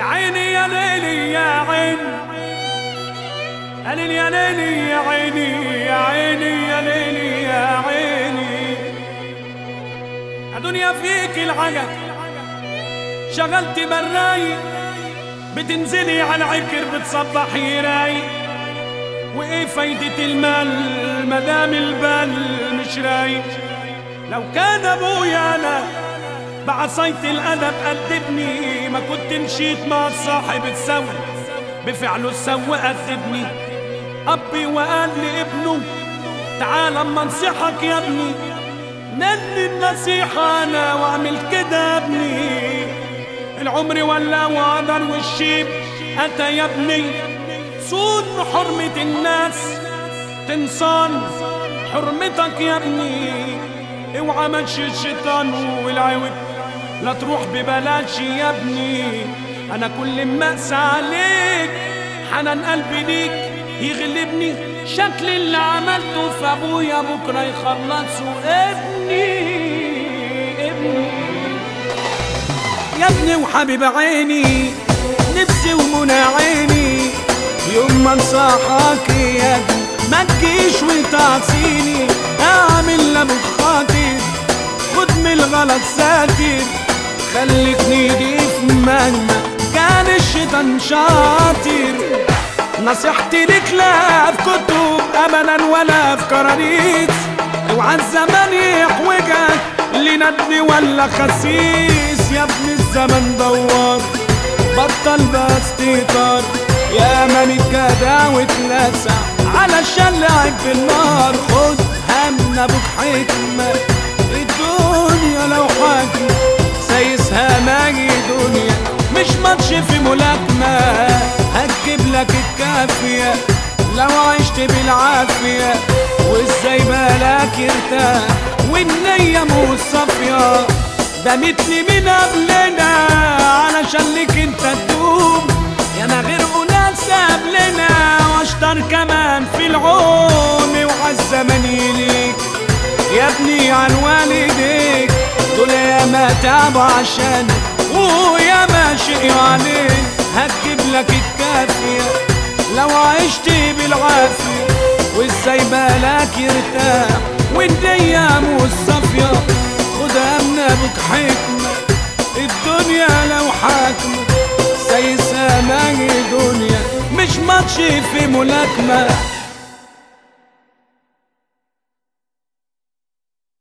يا عيني يا ليلي يا عيني يا ليلي يا ليلي يا عيني يا عيني يا ليلي يا عيني يا دنيا فيك العجب شغلت براي بتنزلي على عكر بتصبحي رايق وايه فايدة المال مدام البال مش رايق لو كان ابويا انا بعصاية الادب قدبني ما كنت مشيت مع الصاحب السوي بفعله السوي قدبني ابي وقال لابنه تعال اما انصحك يا ابني نلي النصيحة انا واعمل كده يا ابني العمر ولا وعدر والشيب اتى يا ابني صون حرمة الناس تنصان حرمتك يا ابني اوعى مشي الشيطان والعوج لا تروح ببلاش يا ابني انا كل ما اسعى عليك حنان قلبي ليك يغلبني شكل اللي عملته في ابويا بكره يخلصوا ابني ابني يا ابني وحبيب عيني نفسي ومنى عيني يوم ما انصحك يا ابني ما تجيش وتعصيني اعمل لابوك خاطر خد من الغلط ساتر خليك نضيف مهما كان الشيطان شاطر نصيحتي لك لا في كتب ابدا ولا في كراريس اوعى الزمان يحوجك لندل ولا خسيس يا ابن الزمن دوار بطل بس تطار يا من اتكدا واتلسع علشان لعب بالنار خد هم ابوك حكمة الدنيا لو حاكم سايسها ماجي دنيا مش ماتش في ملاكمة هتجيب لك الكافية لو عشت بالعافية وازاي بالك يرتاح والنية مش صافية دمتني من قبلنا علشان لك انت تدوم يا ما غير ناس قبلنا واشطر كمان في العوم وعالزمن يليك يا ابني عن والديك دول يا ما تعبوا عشان ويا ما شقيوا عليك هتجيب لك الكافية لو عشت بالعافية وازاي بالك يرتاح والدنيا مش صافية خدها من ابوك حكمة الدنيا لو حاكمة سايسة ماجي دنيا مش ماتش في ملاكمة